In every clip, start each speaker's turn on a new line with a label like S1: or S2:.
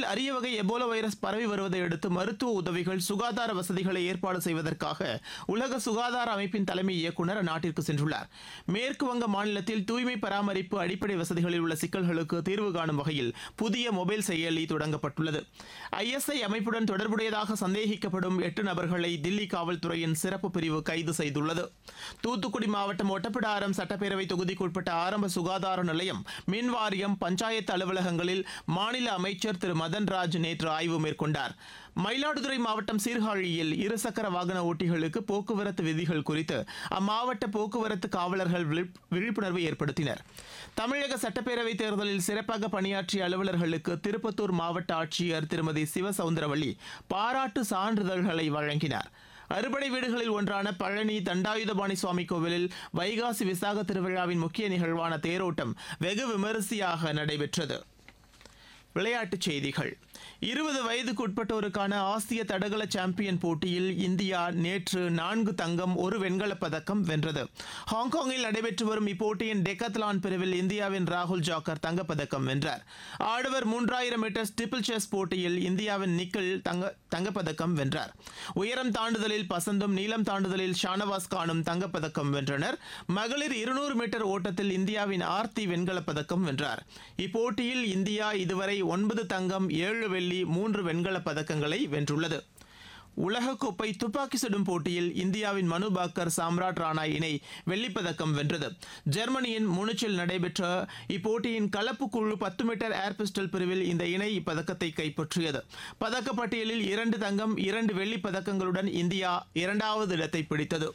S1: நாட்டில் அரிய வகை எபோலா வைரஸ் பரவி வருவதை அடுத்து மருத்துவ உதவிகள் சுகாதார வசதிகளை ஏற்பாடு செய்வதற்காக உலக சுகாதார அமைப்பின் தலைமை இயக்குநர் அந்நாட்டிற்கு சென்றுள்ளார் மேற்கு வங்க மாநிலத்தில் தூய்மை பராமரிப்பு அடிப்படை வசதிகளில் உள்ள சிக்கல்களுக்கு தீர்வு காணும் வகையில் புதிய மொபைல் செயலி தொடங்கப்பட்டுள்ளது ஐஎஸ்ஐ அமைப்புடன் தொடர்புடையதாக சந்தேகிக்கப்படும் எட்டு நபர்களை தில்லி காவல்துறையின் சிறப்பு பிரிவு கைது செய்துள்ளது தூத்துக்குடி மாவட்டம் ஒட்டப்பிடாரம் சட்டப்பேரவை தொகுதிக்குட்பட்ட ஆரம்ப சுகாதார நிலையம் மின் வாரியம் பஞ்சாயத்து அலுவலகங்களில் மாநில அமைச்சர் திரு மதன்ராஜ் நேற்று ஆய்வு மேற்கொண்டார் மயிலாடுதுறை மாவட்டம் சீர்காழியில் இருசக்கர வாகன ஓட்டிகளுக்கு போக்குவரத்து விதிகள் குறித்து அம்மாவட்ட போக்குவரத்து காவலர்கள் விழிப்- விழிப்புணர்வு ஏற்படுத்தினர் தமிழக சட்டப்பேரவைத் தேர்தலில் சிறப்பாக பணியாற்றிய அலுவலர்களுக்கு திருப்பத்தூர் மாவட்ட ஆட்சியர் திருமதி சிவசவுந்தரவள்ளி பாராட்டு சான்றிதழ்களை வழங்கினார் அறுபடை வீடுகளில் ஒன்றான பழனி தண்டாயுதபாணி சுவாமி கோவிலில் வைகாசி விசாக திருவிழாவின் முக்கிய நிகழ்வான தேரோட்டம் வெகு விமரிசையாக நடைபெற்றது விளையாட்டுச் செய்திகள் இருபது வயதுக்குட்பட்டோருக்கான ஆசிய தடகள சாம்பியன் போட்டியில் இந்தியா நேற்று நான்கு தங்கம் ஒரு வெண்கலப் பதக்கம் வென்றது ஹாங்காங்கில் நடைபெற்று வரும் இப்போட்டியின் டெக்கத்லான் பிரிவில் இந்தியாவின் ராகுல் ஜாக்கர் தங்கப்பதக்கம் வென்றார் ஆடவர் மூன்றாயிரம் மீட்டர் ஸ்டிப்பிள் செஸ் போட்டியில் இந்தியாவின் நிக்கில் தங்க தங்கப்பதக்கம் வென்றார் உயரம் தாண்டுதலில் பசந்தும் நீளம் தாண்டுதலில் ஷானவாஸ் கானும் தங்கப்பதக்கம் வென்றனர் மகளிர் இருநூறு மீட்டர் ஓட்டத்தில் இந்தியாவின் ஆர்த்தி வெண்கலப் பதக்கம் வென்றார் இப்போட்டியில் இந்தியா இதுவரை ஒன்பது தங்கம் ஏழு வெள்ளி மூன்று வெண்கலப் பதக்கங்களை வென்றுள்ளது உலகக்கோப்பை துப்பாக்கி சுடும் போட்டியில் இந்தியாவின் மனு பாக்கர் சாம்ராட் ராணா இணை வெள்ளிப்பதக்கம் வென்றது ஜெர்மனியின் முனிச்சில் நடைபெற்ற இப்போட்டியின் கலப்பு குழு பத்து மீட்டர் ஏர் பிஸ்டல் பிரிவில் இந்த இணை இப்பதக்கத்தை கைப்பற்றியது பதக்கப்பட்டியலில் இரண்டு தங்கம் இரண்டு வெள்ளிப் பதக்கங்களுடன் இந்தியா இரண்டாவது இடத்தை பிடித்தது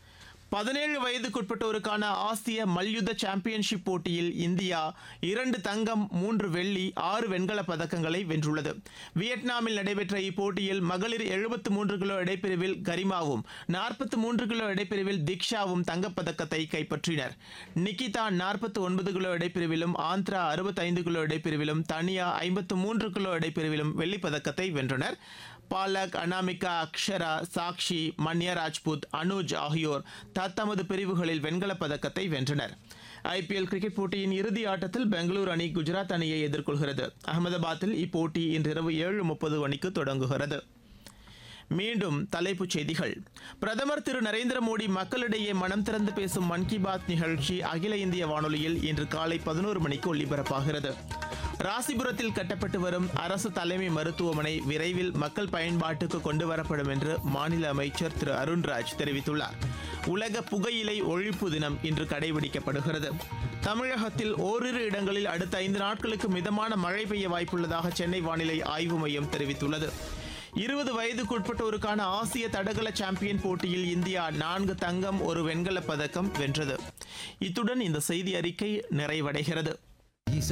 S1: பதினேழு வயதுக்குட்பட்டோருக்கான ஆசிய மல்யுத்த சாம்பியன்ஷிப் போட்டியில் இந்தியா இரண்டு தங்கம் மூன்று வெள்ளி ஆறு வெண்கலப் பதக்கங்களை வென்றுள்ளது வியட்நாமில் நடைபெற்ற இப்போட்டியில் மகளிர் 73 மூன்று கிலோ இடைப்பிரிவில் கரிமாவும் 43 மூன்று கிலோ இடைப்பிரிவில் திக்ஷாவும் தங்கப்பதக்கத்தை கைப்பற்றினர் நிகிதா 49 ஒன்பது கிலோ இடைப்பிரிவிலும் ஆந்திரா 65 கிலோ இடைப்பிரிவிலும் தனியா 53 மூன்று கிலோ இடைப்பிரிவிலும் வெள்ளிப் பதக்கத்தை வென்றனர் பாலக் அனாமிகா அக்ஷரா சாக்ஷி மன்யா ராஜ்புத் அனுஜ் ஆகியோர் தத்தமது பிரிவுகளில் வெண்கலப் பதக்கத்தை வென்றனர் ஐபிஎல் கிரிக்கெட் போட்டியின் இறுதி ஆட்டத்தில் பெங்களூரு அணி குஜராத் அணியை எதிர்கொள்கிறது அகமதாபாத்தில் இப்போட்டி இன்றிரவு ஏழு முப்பது மணிக்கு தொடங்குகிறது மீண்டும் தலைப்புச் செய்திகள் பிரதமர் திரு நரேந்திர மோடி மக்களிடையே மனம் திறந்து பேசும் மன் கி பாத் நிகழ்ச்சி அகில இந்திய வானொலியில் இன்று காலை பதினோரு மணிக்கு ஒலிபரப்பாகிறது ராசிபுரத்தில் கட்டப்பட்டு வரும் அரசு தலைமை மருத்துவமனை விரைவில் மக்கள் பயன்பாட்டுக்கு கொண்டு வரப்படும் என்று மாநில அமைச்சர் திரு அருண்ராஜ் தெரிவித்துள்ளார் உலக புகையிலை ஒழிப்பு தினம் இன்று கடைபிடிக்கப்படுகிறது தமிழகத்தில் ஓரிரு இடங்களில் அடுத்த ஐந்து நாட்களுக்கு மிதமான மழை பெய்ய வாய்ப்புள்ளதாக சென்னை வானிலை ஆய்வு மையம் தெரிவித்துள்ளது இருபது வயதுக்குட்பட்டோருக்கான ஆசிய தடகள சாம்பியன் போட்டியில் இந்தியா நான்கு தங்கம் ஒரு வெண்கலப் பதக்கம் வென்றது இத்துடன் இந்த செய்தி அறிக்கை நிறைவடைகிறது